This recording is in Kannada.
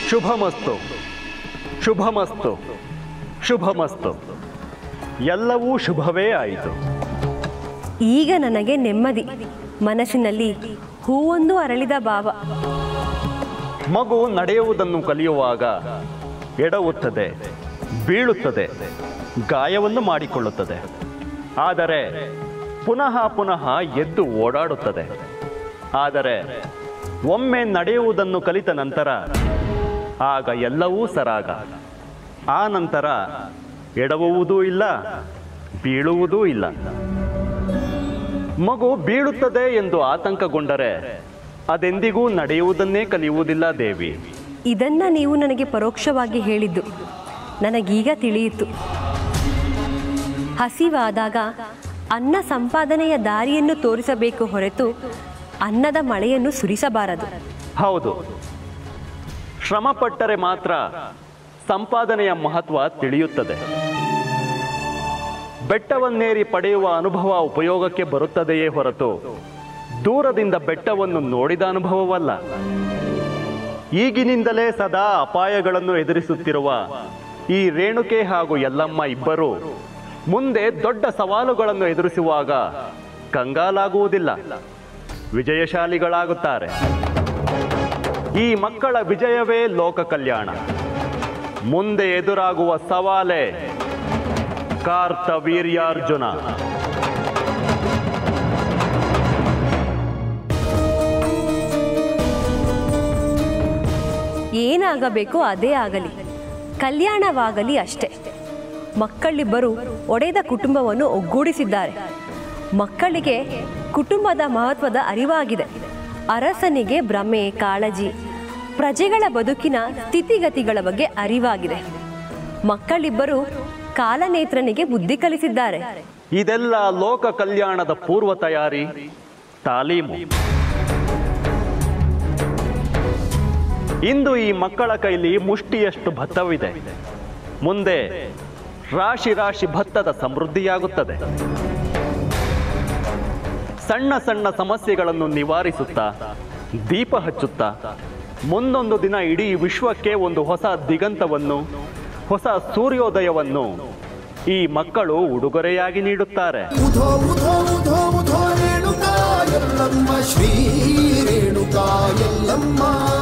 ಶುಭಮಸ್ತು ಶುಭಮಸ್ತು ಶುಭಮಸ್ತು ಎಲ್ಲವೂ ಶುಭವೇ ಆಯಿತು ಈಗ ನನಗೆ ನೆಮ್ಮದಿ ಮನಸ್ಸಿನಲ್ಲಿ ಹೂವೊಂದು ಅರಳಿದ ಭಾವ ಮಗು ನಡೆಯುವುದನ್ನು ಕಲಿಯುವಾಗ ಎಡವುತ್ತದೆ ಬೀಳುತ್ತದೆ ಗಾಯವನ್ನು ಮಾಡಿಕೊಳ್ಳುತ್ತದೆ ಆದರೆ ಪುನಃ ಪುನಃ ಎದ್ದು ಓಡಾಡುತ್ತದೆ ಆದರೆ ಒಮ್ಮೆ ನಡೆಯುವುದನ್ನು ಕಲಿತ ನಂತರ ಆಗ ಎಲ್ಲವೂ ಸರಾಗ ಆ ನಂತರ ಎಡವುವುದೂ ಇಲ್ಲ ಬೀಳುವುದೂ ಇಲ್ಲ ಮಗು ಬೀಳುತ್ತದೆ ಎಂದು ಆತಂಕಗೊಂಡರೆ ಅದೆಂದಿಗೂ ನಡೆಯುವುದನ್ನೇ ಕಲಿಯುವುದಿಲ್ಲ ದೇವಿ ಇದನ್ನ ನೀವು ನನಗೆ ಪರೋಕ್ಷವಾಗಿ ಹೇಳಿದ್ದು ನನಗೀಗ ತಿಳಿಯಿತು ಹಸಿವಾದಾಗ ಅನ್ನ ಸಂಪಾದನೆಯ ದಾರಿಯನ್ನು ತೋರಿಸಬೇಕು ಹೊರತು ಅನ್ನದ ಮಳೆಯನ್ನು ಸುರಿಸಬಾರದು ಹೌದು ಶ್ರಮಪಟ್ಟರೆ ಮಾತ್ರ ಸಂಪಾದನೆಯ ಮಹತ್ವ ತಿಳಿಯುತ್ತದೆ ಬೆಟ್ಟವನ್ನೇರಿ ಪಡೆಯುವ ಅನುಭವ ಉಪಯೋಗಕ್ಕೆ ಬರುತ್ತದೆಯೇ ಹೊರತು ದೂರದಿಂದ ಬೆಟ್ಟವನ್ನು ನೋಡಿದ ಅನುಭವವಲ್ಲ ಈಗಿನಿಂದಲೇ ಸದಾ ಅಪಾಯಗಳನ್ನು ಎದುರಿಸುತ್ತಿರುವ ಈ ರೇಣುಕೆ ಹಾಗೂ ಯಲ್ಲಮ್ಮ ಇಬ್ಬರು ಮುಂದೆ ದೊಡ್ಡ ಸವಾಲುಗಳನ್ನು ಎದುರಿಸುವಾಗ ಕಂಗಾಲಾಗುವುದಿಲ್ಲ ವಿಜಯಶಾಲಿಗಳಾಗುತ್ತಾರೆ ಈ ಮಕ್ಕಳ ವಿಜಯವೇ ಲೋಕ ಕಲ್ಯಾಣ ಮುಂದೆ ಎದುರಾಗುವ ಸವಾಲೇ ಕಾರ್ತವೀರ್ಯಾರ್ಜುನ ಏನಾಗಬೇಕೋ ಅದೇ ಆಗಲಿ ಕಲ್ಯಾಣವಾಗಲಿ ಅಷ್ಟೇ ಮಕ್ಕಳಿಬ್ಬರು ಒಡೆದ ಕುಟುಂಬವನ್ನು ಒಗ್ಗೂಡಿಸಿದ್ದಾರೆ ಮಕ್ಕಳಿಗೆ ಕುಟುಂಬದ ಮಹತ್ವದ ಅರಿವಾಗಿದೆ ಅರಸನಿಗೆ ಭ್ರಮೆ ಕಾಳಜಿ ಪ್ರಜೆಗಳ ಬದುಕಿನ ಸ್ಥಿತಿಗತಿಗಳ ಬಗ್ಗೆ ಅರಿವಾಗಿದೆ ಮಕ್ಕಳಿಬ್ಬರು ಕಾಲನೇತ್ರನಿಗೆ ಬುದ್ಧಿ ಕಲಿಸಿದ್ದಾರೆ ಇದೆಲ್ಲ ಲೋಕ ಕಲ್ಯಾಣದ ಪೂರ್ವ ತಯಾರಿ ತಾಲೀಮು ಇಂದು ಈ ಮಕ್ಕಳ ಕೈಲಿ ಮುಷ್ಟಿಯಷ್ಟು ಭತ್ತವಿದೆ ಮುಂದೆ ರಾಶಿ ರಾಶಿ ಭತ್ತದ ಸಮೃದ್ಧಿಯಾಗುತ್ತದೆ ಸಣ್ಣ ಸಣ್ಣ ಸಮಸ್ಯೆಗಳನ್ನು ನಿವಾರಿಸುತ್ತಾ ದೀಪ ಹಚ್ಚುತ್ತಾ ಮುಂದೊಂದು ದಿನ ಇಡೀ ವಿಶ್ವಕ್ಕೆ ಒಂದು ಹೊಸ ದಿಗಂತವನ್ನು ಹೊಸ ಸೂರ್ಯೋದಯವನ್ನು ಈ ಮಕ್ಕಳು ಉಡುಗೊರೆಯಾಗಿ ನೀಡುತ್ತಾರೆ ಉಧೋ ಉಧೋ ಉಧೋ ಉಧೋ ರೇಣುಕಾ ಎಲ್ಲಮ್ಮ ಶ್ರೀ ರೇಣುಕಾ ಎಲ್ಲಮ್ಮ